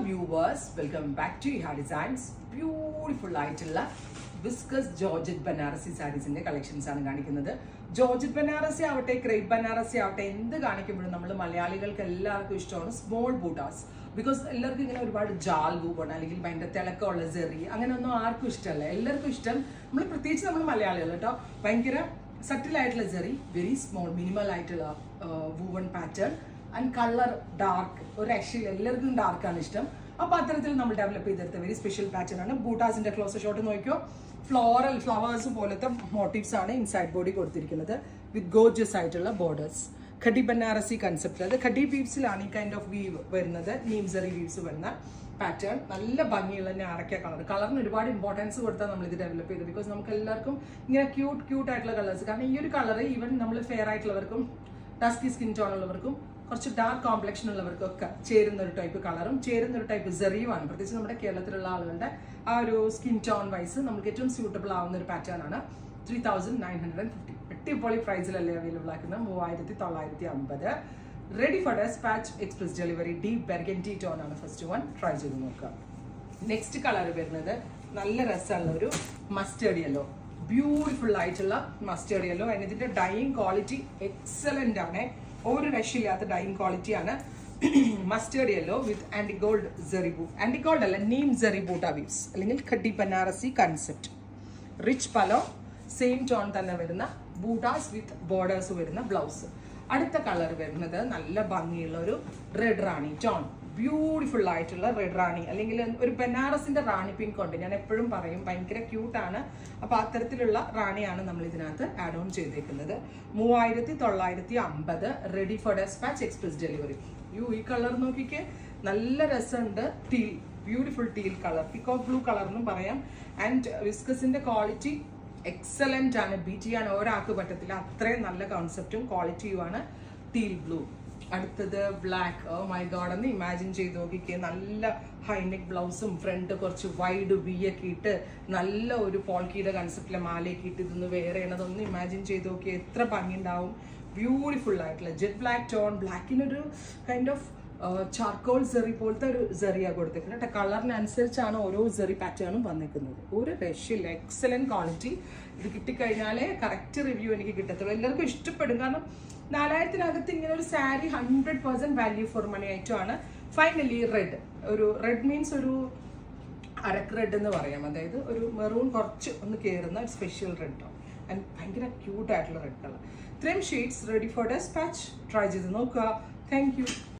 viewers welcome back to ഹാ designs beautiful ആയിട്ടുള്ള viscose georgette Banarasi സാരീസിന്റെ കളക്ഷൻസ് ആണ് കാണിക്കുന്നത് ജോർജറ്റ് ബനാറസി ആവട്ടെ ക്രേപ്പ് ബനാറസി ആവട്ടെ എന്ത് കാണിക്കുമ്പോഴും നമ്മൾ മലയാളികൾക്ക് എല്ലാവർക്കും ഇഷ്ടമാണ് സ്മോൾ ബൂട്ടാസ് ബിക്കോസ് എല്ലാവർക്കും ഇങ്ങനെ ഒരുപാട് ജാൽ ബൂബാണ് അല്ലെങ്കിൽ ഭയങ്കര തിളക്കമുള്ള ചെറി അങ്ങനെയൊന്നും ആർക്കും ഇഷ്ടമല്ല എല്ലാവർക്കും ഇഷ്ടം നമ്മൾ പ്രത്യേകിച്ച് നമ്മൾ മലയാളികൾ കേട്ടോ ഭയങ്കര സട്ടിൽ ആയിട്ടുള്ള ചെറി വെരി സ്മോൾ മിനിമൽ ആയിട്ടുള്ള woven pattern and colour dark ഒരു രക്ഷയിൽ എല്ലാവർക്കും ഡാർക്കാണ് ഇഷ്ടം അപ്പൊ അത്തരത്തിൽ നമ്മൾ ഡെവലപ്പ് ചെയ്തെടുത്ത വെരി സ്പെഷ്യൽ പാറ്റേൺ ആണ് ബൂട്ടാസിന്റെ ക്ലോസ് ഷോട്ട് നോക്കിയോ ഫ്ലോറൽ ഫ്ലവേഴ്സ് പോലത്തെ മോട്ടീവ്സ് ആണ് ഇൻസൈഡ് ബോഡി കൊടുത്തിരിക്കുന്നത് വിത്ത് ഗോർജസ് ആയിട്ടുള്ള ബോർഡേഴ്സ് ഖഡി ബനാറസി കൺസെപ്റ്റ് അത് ഖഡി വീവ്സിലാണ് ഈ കൈൻഡ് ഓഫ് വീവ് വരുന്നത് നീംസറി വീവ്സ് വരുന്ന പാറ്റേൺ നല്ല ഭംഗിയുള്ള ഞാറക്ക കളർ കളറിന് ഒരുപാട് ഇമ്പോർട്ടൻസ് കൊടുത്താൽ നമ്മൾ ഇത് ഡെവലപ്പ് ചെയ്തത് ബിക്കോസ് നമുക്ക് എല്ലാവർക്കും ഇങ്ങനെ ക്യൂട്ട് ക്യൂട്ട് ആയിട്ടുള്ള കളേഴ്സ് കാരണം ഈ ഒരു കളർ ഈവൻ നമ്മൾ ഫെയർ ആയിട്ടുള്ളവർക്കും ഡസ്കി സ്കിൻ ടോൺ ഉള്ളവർക്കും കുറച്ച് ഡാർക്ക് കോംപ്ലക്ഷൻ ഉള്ളവർക്കും ഒക്കെ ചേരുന്ന ഒരു ടൈപ്പ് കളറും ചേരുന്ന ഒരു ടൈപ്പ് സെറിയുമാണ് പ്രത്യേകിച്ച് നമ്മുടെ കേരളത്തിലുള്ള ആളുകളുടെ ആ ഒരു സ്കിൻ ടോൺ വൈസ് നമുക്ക് ഏറ്റവും സ്യൂട്ടബിൾ ആവുന്ന ഒരു പാറ്റേൺ ആണ് three thousand nine hundred and fifty അടിപൊളി പ്രൈസിലല്ലേ അവൈലബിൾ ആക്കുന്നത് മൂവായിരത്തി തൊള്ളായിരത്തി അമ്പത് ready for dispatch express delivery deep burgundy tone ആണ് ഫസ്റ്റ് വൺ ട്രൈ ചെയ്ത് നോക്കുക നെക്സ്റ്റ് കളർ വരുന്നത് നല്ല രസമുള്ള ഒരു മസ്റ്റേർഡ് യെല്ലോ ബ്യൂട്ടിഫുൾ ആയിട്ടുള്ള മസ്റ്റേർഡ് യെല്ലോ അതിന് ഇതിന്റെ ഡൈയിങ് ക്വാളിറ്റി എക്സലന്റ് ആണ് ഒരു രക്ഷയില്ലാത്ത ഡൈയിങ് ക്വാളിറ്റി ആണ് മസ്റ്റേർഡ് യെല്ലോ വിത്ത് ആന്റിഗോൾഡ് ജെറിബൂ ആന്റിഗോൾഡ് അല്ല നീം ജെറിബൂട്ട വീവ്സ് അല്ലെങ്കിൽ khadi Banarasi concept rich പലോ same tone തന്നെ വരുന്ന ബൂട്ടാസ് വിത്ത് ബോർഡേഴ്സ് വരുന്ന ബ്ലൗസ് അടുത്ത കളർ വരുന്നത് നല്ല ഭംഗിയുള്ള ഒരു റെഡ് റാണി ടോൺ ബ്യൂട്ടിഫുൾ ആയിട്ടുള്ള റെഡ് റാണി അല്ലെങ്കിൽ ഒരു ബനാറസിന്റെ റാണി പിങ്ക് ഉണ്ട് ഞാൻ എപ്പോഴും പറയും ഭയങ്കര ക്യൂട്ടാണ് അപ്പൊ അത്തരത്തിലുള്ള റാണിയാണ് നമ്മൾ ഇതിനകത്ത് ആഡ് ഓൺ ചെയ്തേക്കുന്നത് മൂവായിരത്തി തൊള്ളായിരത്തി അമ്പത് ready for dispatch express delivery you ഈ കളർ നോക്കിക്കേ നല്ല രസമുണ്ട് teal beautiful teal colour peacock blue colour എന്നും പറയാം ആൻഡ് വിസ്കസിന്റെ ക്വാളിറ്റി എക്സലന്റ് ആണ് ബീറ്റ് ചെയ്യാൻ ഒരാൾക്ക് പറ്റത്തില്ല അത്രയും നല്ല കോൺസെപ്റ്റും ക്വാളിറ്റിയുമാണ് ടീൽ ബ്ലൂ അടുത്തത് ബ്ലാക്ക് ഓ മൈ ഗോഡ് എന്ന് ഇമാജിൻ ചെയ്ത് നോക്കിക്കേ നല്ല ഹൈനെക് ബ്ലൗസും ഫ്രണ്ട് കുറച്ച് വൈഡ് വി ഒക്കെ ഇട്ട് നല്ല ഒരു പോൾക്കിയുടെ കൺസെപ്റ്റിലെ മാലയൊക്കെ ഇട്ട് ഇതൊന്ന് വേറെ ചെയ്യണതൊന്ന് ഇമാജിൻ ചെയ്ത് നോക്കിയേ എത്ര ഭംഗി ഉണ്ടാവും ബ്യൂട്ടിഫുൾ ആയിട്ടുള്ള ജെറ്റ് ബ്ലാക്ക് ടോൺ ബ്ലാക്കിനൊരു കൈൻഡ് ഓഫ് ചാർക്കോൾ സെറി പോലത്തെ ഒരു സെറിയാണ് കൊടുത്തേക്കുന്നത് കേട്ടോ കളറിനനുസരിച്ചാണ് ഓരോ സെറി പാറ്റേണും വന്നിരിക്കുന്നത് ഒരു രക്ഷയില്ല എക്സലന്റ് ക്വാളിറ്റി ഇത് കിട്ടിക്കഴിഞ്ഞാലേ കറക്റ്റ് റിവ്യൂ എനിക്ക് കിട്ടത്തുള്ളൂ എല്ലാവർക്കും ഇഷ്ടപ്പെടും കാരണം നാലായിരത്തിനകത്ത് ഇങ്ങനെ ഒരു sari hundred percent value for money ആയിട്ടുമാണ് ഫൈനലി റെഡ് ഒരു റെഡ് മീൻസ് ഒരു അരക്ക് റെഡ് എന്ന് പറയാം അതായത് ഒരു മെറൂൺ കുറച്ച് ഒന്ന് കയറുന്ന ഒരു സ്പെഷ്യൽ റെഡ് ടോൺ ആൻഡ് ഭയങ്കര ക്യൂട്ട് ആയിട്ടുള്ള റെഡ് കളർ ഇത്രയും shades ready for dispatch try ചെയ്ത് നോക്കുക താങ്ക് യു